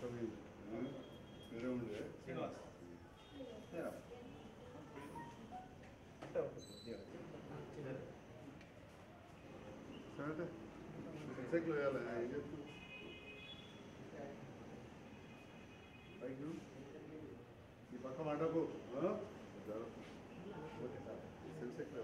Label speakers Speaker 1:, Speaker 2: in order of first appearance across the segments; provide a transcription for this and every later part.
Speaker 1: వేరే ఉండే
Speaker 2: శ్రీనివాస్
Speaker 1: సరే ఎగ్జాక్ట్లో వేయాలి ఏం చెప్తు థ్యాంక్ యూ ఈ పక్క మాటకు ఓకే సార్ సెన్సెక్ట్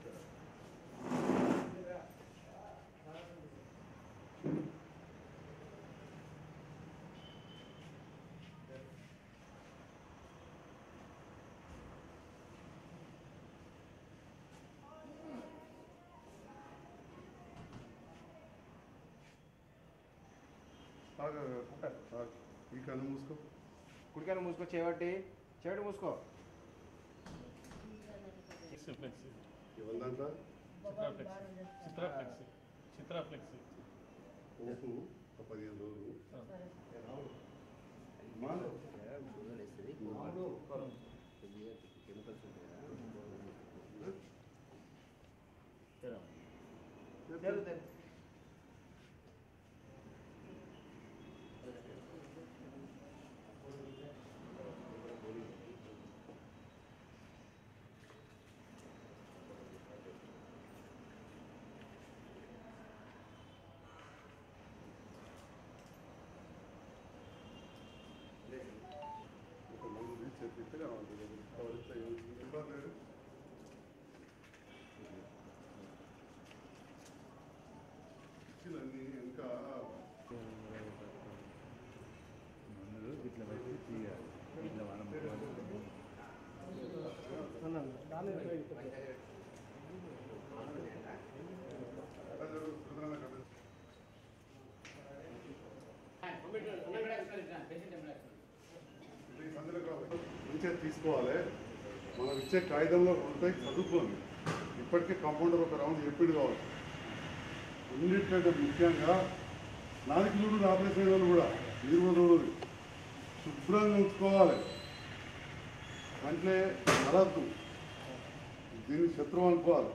Speaker 1: ఈ కన్ను మూసుకో
Speaker 2: కుడికాయలు మూసుకో చేపట్టి చేపట్టి మూసుకో
Speaker 3: ఫ్లెక్సీ
Speaker 1: ఇవ్వందంతా
Speaker 3: చిత్రా ఫ్లెక్సీ చిత్రా ఫ్లెక్సీ
Speaker 1: ఓపు ఒక పదిహేను రోజులు మా ఒక మంది చెప్పితే ఇబ్బంది ఇచ్చినన్ని ఇంకా
Speaker 4: ఇట్లా పెట్టి తీయాలి ఇట్లా మనం
Speaker 1: మంచిగా తీసుకోవాలి మనం ఇచ్చే కాగితంలో ఉంటాయి చదువుకోండి ఇప్పటికే కాంపౌండర్ ఒక రౌండ్ చెప్పిండు కావాలి అన్నిటికంటే ముఖ్యంగా నాలుగు కిలోమీటర్ ఆపరేషన్ అయిన వాళ్ళు కూడా మీరు కూడా చూడండి శుభ్రంగా ఉంచుకోవాలి అంటే నరద్దు దీన్ని శత్రువు అనుకోవాలి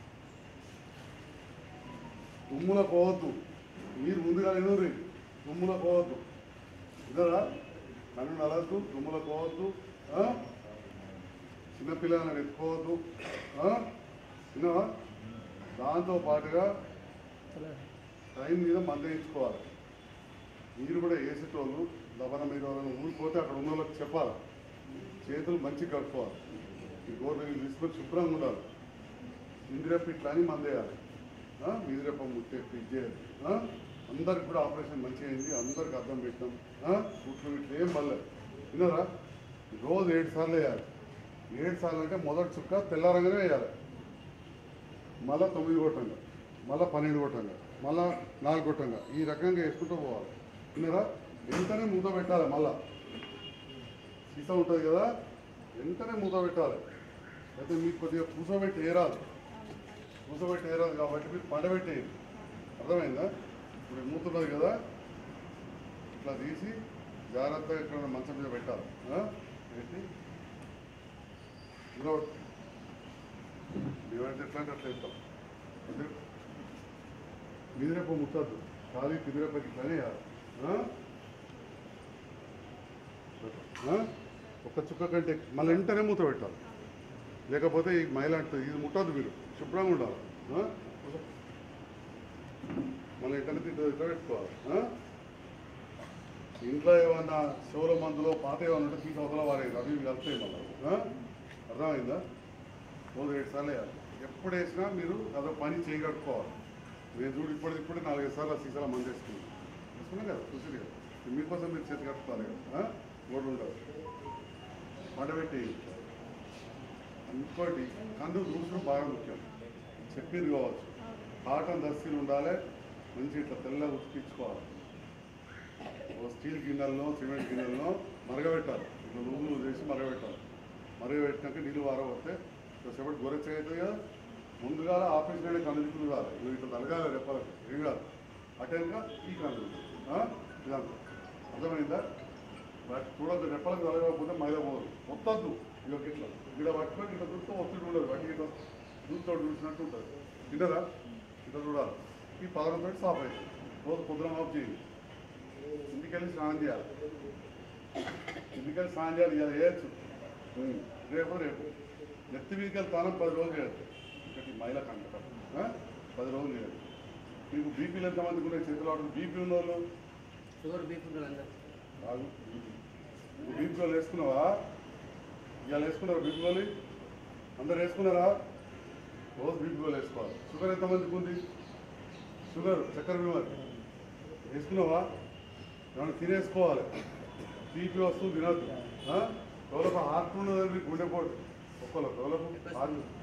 Speaker 1: తుమ్ముల పోవద్దు మీరు ముందుగా ఎన్నోరి తుమ్ముల పోవద్దు ఇదరా నన్ను నలద్దు తుమ్ముల పోవద్దు ఆ? చిన్నపిల్లలను ఎత్తుకోవద్దు ఆ? విన్నావా దాంతో పాటుగా టైం మీద మందయించుకోవాలి మీరు కూడా వేసేటోళ్ళు దబన మీద ఎవరైనా ఊరిపోతే అక్కడ ఉన్న వాళ్ళకి చెప్పాలి చేతులు మంచిగా కట్టుకోవాలి ఈ గోర్రెలు తీసుకొని శుభ్రంగా ఉండాలి ఇందిరప్ప ఇట్లా అని మందేయాలి మీదిరప్ప ముట్టేప్పి ఇచ్చేయాలి అందరికి కూడా ఆపరేషన్ మంచిగా అయింది అందరికి అర్థం పెట్టినాం ఆ? కుట్లు ఇట్లా ఏం పర్లేదు విన్నారా రోజు ఏడు సార్లు వేయాలి ఏడు సార్లు అంటే మొదటి చుక్క తెల్లారంగానే వేయాలి మళ్ళా తొమ్మిది కొట్టంగా మళ్ళా పన్నెండు కొట్టంగా మళ్ళా నాలుగు కొట్టంగా ఈ రకంగా వేసుకుంటూ పోవాలి విన్నారా వెంటనే మూత పెట్టాలి మళ్ళా సీసా ఉంటుంది కదా వెంటనే మూత పెట్టాలి అయితే మీకు కొద్దిగా కూసోబెట్టి ఏరాదు కూసోబెట్టి ఏరాదు కాబట్టి మీరు పండబెట్టేయండి అర్థమైందా ఇప్పుడు మూత ఉన్నది కదా ఇట్లా తీసి జాగ్రత్తగా ఇక్కడ మంచం మీద పెట్టాలి ఆ? పెట్టి ఇలా మేమైతే ఎట్లా అంటే అట్లా ఇస్తాం మిదిరేప ముట్టద్దు ఖాళీ పిదిరేపకి ఇట్లానే వేయాలి ఆ? ఆ? ఒక చుక్క కంటే మళ్ళీ వెంటనే మూత పెట్టాలి లేకపోతే ఈ మైల అంటుంది ఇది ముట్టద్దు మీరు శుభ్రంగా ఉండాలి ఆ? మళ్ళీ వెంటనే తింటే ఇట్లా పెట్టుకోవాలి ఆ? ఇంట్లో ఏమన్నా శివుల మందులో పాత ఏమన్నా ఉంటే తీసి అవతల వారేది అవి ఇవి కలుస్తాయి మళ్ళీ ఆ? అర్థమైందా రోజు ఏడు సార్లు వేయాలి ఎప్పుడు వేసినా మీరు అదో పని చేయగట్టుకోవాలి నేను చూడు ఇప్పుడు ఇప్పుడు నాలుగైదు సార్లు ఆ సీసాల మంది వేసుకున్నాను వేసుకున్నాం కదా చూసి కదా మీకోసం మీరు చేతి కట్టుకోవాలి కదా గోడు ఉండదు పండబెట్టి ఇంకోటి కందు దూసరం బాగా ముఖ్యం చెప్పింది కావచ్చు కాటన్ దస్తీలు ఉండాలి మంచి ఇట్లా తెల్లగా ఉతికించుకోవాలి ఓ స్టీల్ గిన్నెలను సిమెంట్ గిన్నెలను మరగబెట్టాలి ఇట్లా రూములు చేసి మరగబెట్టాలి మరగబెట్టినాక నీళ్ళు వారబోతే సేపటి గొర్రెచ్చ అవుతుంది కదా ముందుగా ఆఫీస్ నుండి కనుదిక్కులు కాదు ఇవి ఇట్లా తలగాలి రెప్పలకు ఏం కాదు అటెన్గా ఈ కనులు ఇదంతా అర్థమైందా వాటి చూడద్దు రెప్పలకు తలగకపోతే మైదా పోదు మొత్తద్దు ఇక ఇట్లా ఇక్కడ పట్టుకొని ఇట్లా చూస్తూ ఒత్తిడి ఉండదు వాటి ఇట్లా చూస్తూ చూసినట్టు ఉంటుంది తింటారా ఇట్లా చూడాలి ఈ పదకొండు పెట్టి సాఫ్ అవుతుంది రోజు పొద్దున ఆఫ్ చేయండి ఇంటికి వెళ్ళి స్నానం చేయాలి ఇంటికి వెళ్ళి స్నానం చేయాలి ఇలా చేయొచ్చు ఉం. రేపు రేపు నెత్తి మీదకి వెళ్ళి తానం పది రోజులు చేయొచ్చు ఒకటి మహిళ కంటకం ఆ? పది రోజులు చేయొచ్చు మీకు బీపీలు ఎంతమందికి ఉన్నాయి చేతులు ఆటలు బీపీ ఉన్న వాళ్ళు
Speaker 5: షుగర్ బీపీ ఉంటుంది అందరు
Speaker 1: రాదు నువ్వు బీపీ వాళ్ళు వేసుకున్నావా ఇవాళ వేసుకున్నారా బీపీ వాళ్ళు అందరు వేసుకున్నారా రోజు బీపీ వాళ్ళు వేసుకోవాలి షుగర్ ఎంతమందికి ఉంది షుగర్ చక్కెర బీమారి వేసుకున్నావా ఏమైనా తినేసుకోవాలి బీపీ వస్తువు తినద్దు ఎవరికి హార్ట్ ఉన్నదండి గుండెపోటు ఒక్కళ్ళకి ఎవరికి హార్ట్